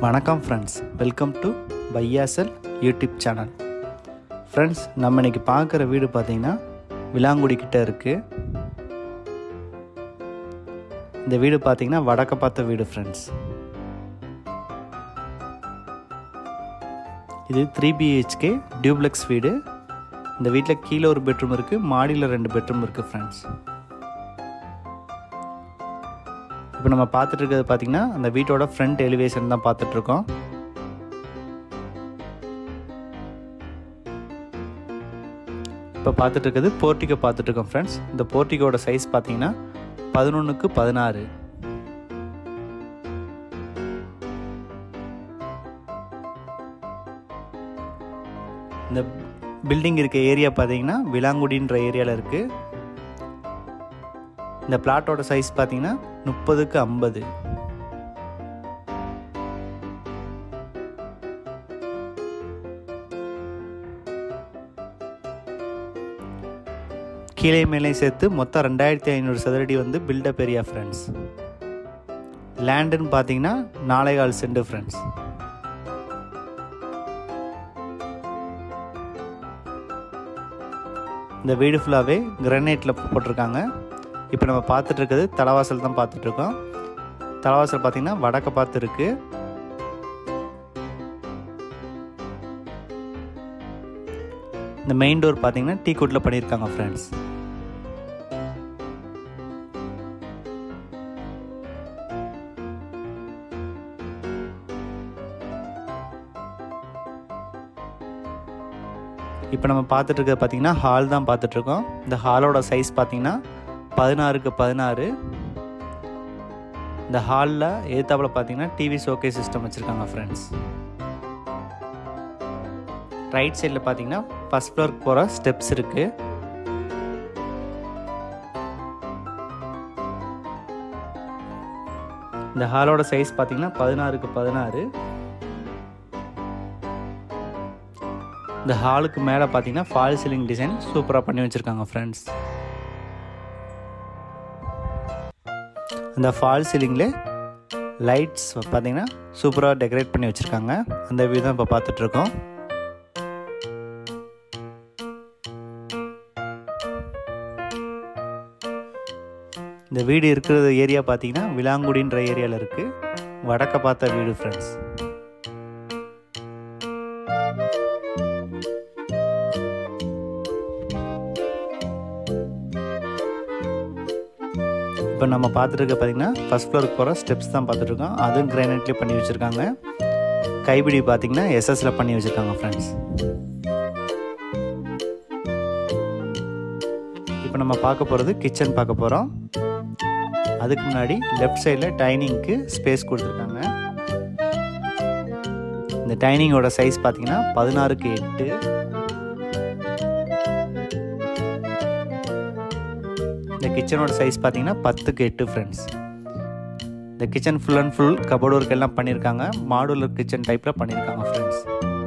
வணக்கம் friends welcome to பையாசல் YouTube channel friends நம்ம இன்னைக்கு பார்க்குற வீடு பார்த்தீங்கன்னா விலாங்குடி கிட்ட இருக்குது இந்த வீடு பார்த்தீங்கன்னா வடக்க பார்த்த வீடு ஃப்ரெண்ட்ஸ் இது த்ரீ பிஹெச்கே டியூப்ளெக்ஸ் வீடு இந்த வீட்டில் கீழே ஒரு பெட்ரூம் இருக்குது மாடியில் ரெண்டு பெட்ரூம் இருக்குது ஃப்ரெண்ட்ஸ் இப்போ நம்ம பார்த்துட்டு இருக்கிறது பார்த்தீங்கன்னா அந்த வீட்டோட ஃப்ரண்ட் எலிவேஷன் தான் பார்த்துட்ருக்கோம் இப்போ பார்த்துட்டு இருக்கிறது போர்ட்டிகோ பார்த்துட்ருக்கோம் ஃப்ரெண்ட்ஸ் இந்த போர்ட்டிகோட சைஸ் பார்த்தீங்கன்னா பதினொன்றுக்கு பதினாறு இந்த பில்டிங் இருக்க ஏரியா பார்த்தீங்கன்னா விலாங்குடின்ற ஏரியாவில் இருக்குது இந்த பிளாட்டோட சைஸ் பார்த்தீங்கன்னா முப்பதுக்கு ஐம்பது கீழே மேலே சேர்த்து மொத்தம் ரெண்டாயிரத்தி ஐநூறு சதுரடி வந்து பில்டப் ஏரியா ஃப்ரெண்ட்ஸ் லேண்டுன்னு பார்த்தீங்கன்னா நாளைகால் சென்ட் ஃப்ரெண்ட்ஸ் இந்த வீடு ஃபுல்லாகவே கிரனைட்டில் போட்டிருக்காங்க இப்போ நம்ம பார்த்துட்டு இருக்கிறது தலைவாசல் தான் பார்த்துட்ருக்கோம் தலைவாசல் பார்த்திங்கன்னா வடக்க பார்த்து இருக்குது இந்த மெயின் டோர் பார்த்தீங்கன்னா டீ குட்டில் பண்ணியிருக்காங்க ஃப்ரெண்ட்ஸ் இப்போ நம்ம பார்த்துட்டு இருக்கிறது பார்த்தீங்கன்னா ஹால் தான் பார்த்துட்ருக்கோம் இந்த ஹாலோட சைஸ் பார்த்தீங்கன்னா பதினாறுக்கு பதினாறு இந்த ஹாலில் ஏத்தாப்பில் பார்த்தீங்கன்னா டிவி ஷோகே சிஸ்டம் வச்சுருக்காங்க ஃப்ரெண்ட்ஸ் ரைட் சைடில் பார்த்தீங்கன்னா ஃபஸ்ட் ஃப்ளோருக்கு போகிற ஸ்டெப்ஸ் இருக்குது இந்த ஹாலோட சைஸ் பார்த்தீங்கன்னா பதினாறுக்கு பதினாறு இந்த ஹாலுக்கு மேலே பார்த்தீங்கன்னா ஃபால் சீலிங் டிசைன் சூப்பராக பண்ணி வச்சுருக்காங்க ஃப்ரெண்ட்ஸ் அந்த ஃபால் சீலிங்கில் லைட்ஸ் பார்த்தீங்கன்னா சூப்பராக டெக்கரேட் பண்ணி வச்சுருக்காங்க அந்த வியூ தான் இப்போ பார்த்துட்ருக்கோம் இந்த வீடு இருக்கிற ஏரியா பார்த்தீங்கன்னா விலாங்குடின்ற ஏரியாவில் இருக்குது வடக்க பார்த்த வீடு ஃப்ரெண்ட்ஸ் இப்போ நம்ம பார்த்துட்டு பார்த்தீங்கன்னா ஃபஸ்ட் ஃப்ளோருக்கு போகிற ஸ்டெப்ஸ் தான் பார்த்துட்ருக்கோம் அதுவும் கிரானைட்லேயே பண்ணி வச்சுருக்காங்க கைப்பிடி பார்த்தீங்கன்னா எஸ்எஸில் பண்ணி வச்சுருக்காங்க ஃப்ரெண்ட்ஸ் இப்போ நம்ம பார்க்க போகிறது கிச்சன் பார்க்க போகிறோம் அதுக்கு முன்னாடி லெஃப்ட் சைடில் டைனிங்க்கு ஸ்பேஸ் கொடுத்துருக்காங்க இந்த டைனிங்கோட சைஸ் பார்த்தீங்கன்னா பதினாறுக்கு எட்டு இந்த கிச்சனோட சைஸ் பார்த்தீங்கன்னா பத்துக்கு எட்டு ஃப்ரெண்ட்ஸ் இந்த kitchen full and full cupboard work எல்லாம் பண்ணியிருக்காங்க மாடுலர் கிச்சன் டைப்பில் பண்ணியிருக்காங்க ஃப்ரெண்ட்ஸ்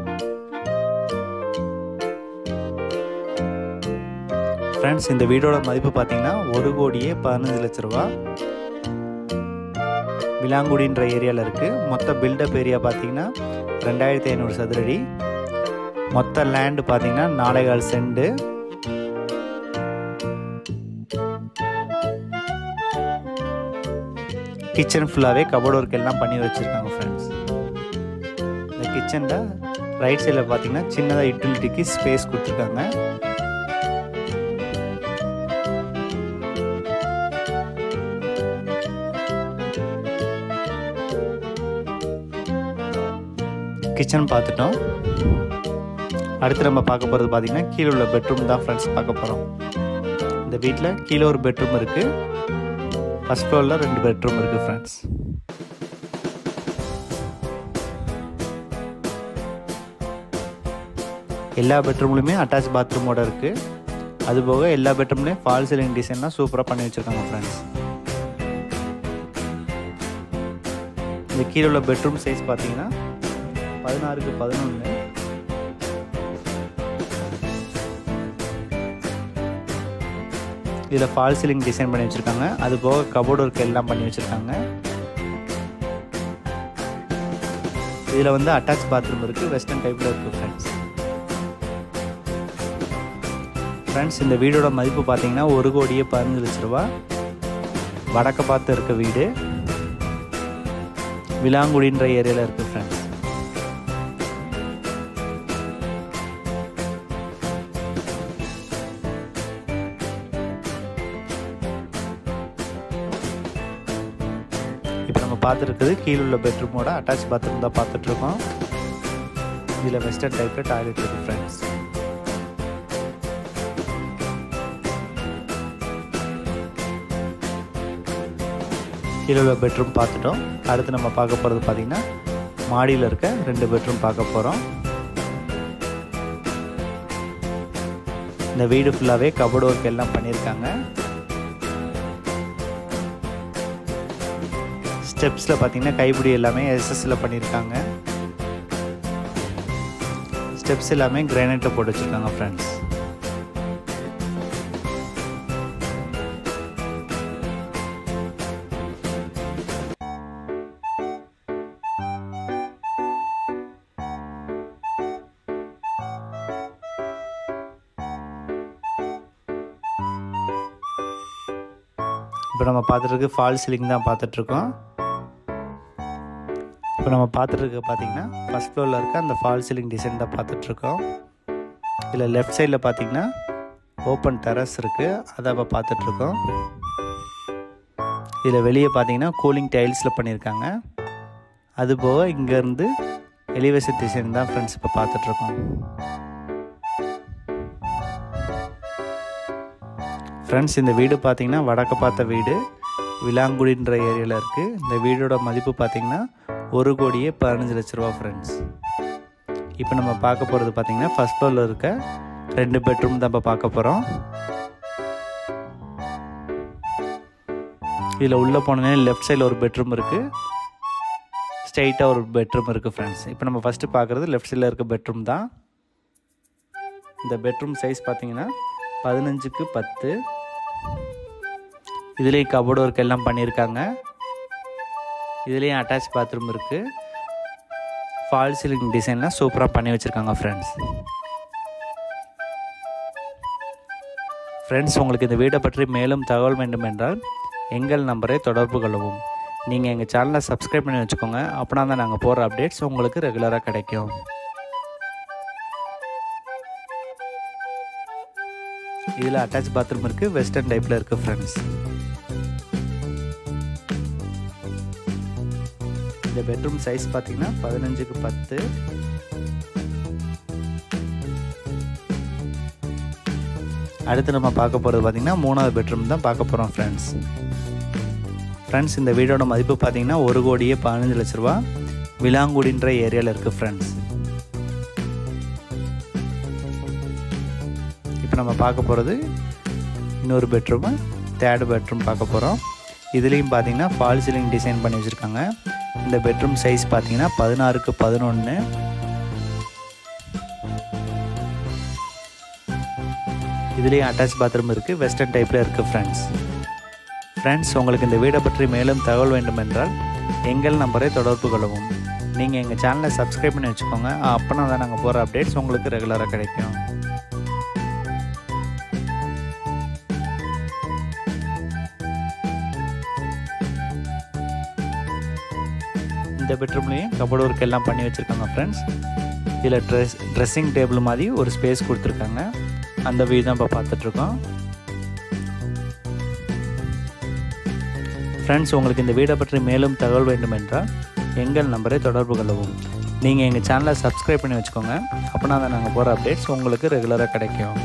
ஃப்ரெண்ட்ஸ் இந்த வீடோட மதிப்பு பார்த்தீங்கன்னா ஒரு கோடியே பதினஞ்சு லட்ச ரூபா விலாங்குடின்ற ஏரியாவில் இருக்குது மொத்த பில்டப் ஏரியா பார்த்தீங்கன்னா ரெண்டாயிரத்தி ஐநூறு சதுரடி மொத்த லேண்டு பார்த்தீங்கன்னா நாலேகால் செண்டு கிச்சன் ஃபுல்லாகவே கபோர்ட் ஒர்க் எல்லாம் பண்ணி வச்சுருக்காங்க ஃப்ரெண்ட்ஸ் இந்த கிச்சனில் ரைட் சைடில் பார்த்தீங்கன்னா சின்னதாக யூட்டிலிட்டிக்கு ஸ்பேஸ் கொடுத்துருக்காங்க கிச்சன் பார்த்துட்டோம் அடுத்து நம்ம பார்க்க போகிறது பார்த்தீங்கன்னா கீழே உள்ள பெட்ரூம் தான் ஃப்ரெண்ட்ஸ் பார்க்க போகிறோம் இந்த வீட்டில் கீழே ஒரு பெட்ரூம் இருக்குது ஃபஸ்ட் ஃப்ளோரில் ரெண்டு பெட்ரூம் இருக்குது ஃப்ரெண்ட்ஸ் எல்லா பெட்ரூம்லையுமே அட்டாச் பாத்ரூமோட இருக்குது அதுபோக எல்லா பெட்ரூம்லேயும் ஃபால் சீலிங் டிசைன்லாம் சூப்பராக பண்ணி வச்சுருக்காங்க ஃப்ரெண்ட்ஸ் இந்த கீழே உள்ள பெட்ரூம் சைஸ் பார்த்தீங்கன்னா பதினாறுக்கு பதினொன்று இதில் ஃபால் சீலிங் டிசைன் பண்ணி வச்சுருக்காங்க அது போக கபோர்டு ஒர்க் எல்லாம் பண்ணி வச்சுருக்காங்க இதில் வந்து அட்டாச் பாத்ரூம் இருக்குது வெஸ்டர்ன் டைப்பில் இருக்குது ஃப்ரெண்ட்ஸ் ஃப்ரெண்ட்ஸ் இந்த வீடோட மதிப்பு பார்த்தீங்கன்னா ஒரு கோடியே பதினஞ்சு லட்ச ரூபா வடக்க பார்த்து இருக்க வீடு விலாங்குடின்ற ஏரியாவில் இருக்குது ஃப்ரெண்ட்ஸ் இப்போ நம்ம பார்த்துருக்குது கீழே உள்ள பெட்ரூமோட அட்டாச் பாத்ரூம் தான் பார்த்துட்ருக்கோம் இதில் வெஸ்டர்ன் டைப்பில் டாய்லெட் இருக்குது ஃப்ரெண்ட்ஸ் கீழே உள்ள பெட்ரூம் பார்த்துட்டோம் அடுத்து நம்ம பார்க்க போகிறது பார்த்திங்கன்னா மாடியில் இருக்க ரெண்டு பெட்ரூம் பார்க்க போகிறோம் இந்த வீடு ஃபுல்லாகவே கபோர்டு ஒர்க் எல்லாம் பண்ணியிருக்காங்க ஸ்டெப்ஸில் பார்த்தீங்கன்னா கைப்பிடி எல்லாமே எஸ்எஸ்ஸில் பண்ணியிருக்காங்க ஸ்டெப்ஸ் எல்லாமே கிரானைட்டில் போட்டு வச்சுருக்காங்க ஃப்ரெண்ட்ஸ் இப்போ நம்ம பார்த்துட்டு ஃபால் சீலிங் தான் பார்த்துட்ருக்கோம் இப்போ நம்ம பார்த்துட்டு பார்த்தீங்கன்னா ஃபஸ்ட் ஃப்ளோரில் இருக்க அந்த ஃபால் சீலிங் டிசைன் தான் பார்த்துட்ருக்கோம் இதில் லெஃப்ட் சைடில் பார்த்தீங்கன்னா ஓப்பன் டெரஸ் இருக்குது அதை இப்போ பார்த்துட்ருக்கோம் இதில் வெளியே பார்த்தீங்கன்னா கூலிங் டைல்ஸில் பண்ணியிருக்காங்க அது போக இங்கேருந்து எலிவேஷன் டிசைன் தான் ஃப்ரெண்ட்ஸ் இப்போ பார்த்துட்ருக்கோம் ஃப்ரெண்ட்ஸ் இந்த வீடு பார்த்தீங்கன்னா வடக்க பார்த்த வீடு விலாங்குடின்ற ஏரியாவில் இருக்குது இந்த வீடோட மதிப்பு பார்த்தீங்கன்னா ஒரு கோடியே பதினஞ்சு லட்ச ரூபா ஃப்ரெண்ட்ஸ் இப்போ நம்ம பார்க்க போகிறது பார்த்தீங்கன்னா ஃபஸ்ட் ஃப்ளோரில் இருக்க ரெண்டு பெட்ரூம் தான் இப்போ பார்க்க போகிறோம் இதில் உள்ளே போனோன்னே லெஃப்ட் சைடில் ஒரு பெட்ரூம் இருக்குது ஸ்ட்ரைட்டாக ஒரு பெட்ரூம் இருக்குது ஃப்ரெண்ட்ஸ் இப்போ நம்ம ஃபஸ்ட்டு பார்க்குறது லெஃப்ட் சைடில் இருக்க பெட்ரூம் தான் இந்த பெட்ரூம் சைஸ் பார்த்தீங்கன்னா பதினஞ்சுக்கு பத்து இதுலேயும் கபோர்டு ஒர்க் எல்லாம் பண்ணியிருக்காங்க இதுலேயும் அட்டாச் பாத்ரூம் இருக்குது ஃபால் சீலிங் டிசைன்லாம் சூப்பராக பண்ணி வச்சுருக்காங்க ஃப்ரெண்ட்ஸ் ஃப்ரெண்ட்ஸ் உங்களுக்கு இந்த வீடை பற்றி மேலும் தகவல் வேண்டும் என்றால் எங்கள் நம்பரை தொடர்பு கொள்ளவும் நீங்கள் எங்கள் சேனலை சப்ஸ்கிரைப் பண்ணி வச்சுக்கோங்க அப்படின்னா தான் நாங்கள் போகிற அப்டேட்ஸ் உங்களுக்கு ரெகுலராக கிடைக்கும் இதில் அட்டாச் பாத்ரூம் இருக்குது வெஸ்டர்ன் டைப்பில் இருக்குது ஃப்ரெண்ட்ஸ் இந்த பெட்ரூம் சைஸ் பார்த்தீங்கன்னா பதினஞ்சுக்கு பத்து அடுத்து நம்ம பார்க்க போகிறது பார்த்தீங்கன்னா மூணாவது பெட்ரூம் தான் பார்க்க போகிறோம் ஃப்ரெண்ட்ஸ் ஃப்ரெண்ட்ஸ் இந்த வீடோட மதிப்பு பார்த்தீங்கன்னா ஒரு கோடியே பதினஞ்சு லட்ச ரூபா விலாங்குடின்ற ஏரியாவில் இருக்குது ஃப்ரெண்ட்ஸ் இப்போ நம்ம பார்க்க போகிறது இன்னொரு பெட்ரூமு தேர்டு பெட்ரூம் பார்க்க போகிறோம் இதுலேயும் பார்த்தீங்கன்னா ஃபால் சீலிங் டிசைன் பண்ணி வச்சுருக்காங்க இந்த பெட்ரூம் சைஸ் பார்த்தீங்கன்னா பதினாறுக்கு பதினொன்று இதுலேயும் அட்டாச் பாத்ரூம் இருக்குது வெஸ்டர்ன் டைப்பில் இருக்குது ஃப்ரெண்ட்ஸ் ஃப்ரெண்ட்ஸ் உங்களுக்கு இந்த வீடை பற்றி மேலும் தகவல் வேண்டும் என்றால் எங்கள் நம்பரை தொடர்பு கொள்ளவும் நீங்கள் எங்கள் சேனலை சப்ஸ்கிரைப் பண்ணி வச்சுக்கோங்க அப்போனா தான் நாங்கள் போகிற அப்டேட்ஸ் உங்களுக்கு ரெகுலராக கிடைக்கும் இந்த பெட்ரூம்லேயும் கபோர்டு ஒர்க் எல்லாம் பண்ணி வச்சுருக்காங்க ஃப்ரெண்ட்ஸ் இதில் ட்ரெஸ் ட்ரெஸ்ஸிங் டேபிள் மாதிரி ஒரு ஸ்பேஸ் கொடுத்துருக்காங்க அந்த வியூ தான் இப்போ பார்த்துட்ருக்கோம் ஃப்ரெண்ட்ஸ் உங்களுக்கு இந்த வீடை பற்றி மேலும் தகவல் வேண்டும் என்றால் எங்கள் நம்பரை தொடர்பு கொள்ளவும் நீங்கள் எங்கள் சேனலை சப்ஸ்கிரைப் பண்ணி வச்சுக்கோங்க அப்படின்னா தான் நாங்கள் போகிற அப்டேட்ஸ் உங்களுக்கு ரெகுலராக கிடைக்கும்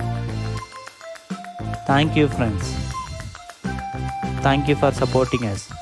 thank you friends thank you for supporting as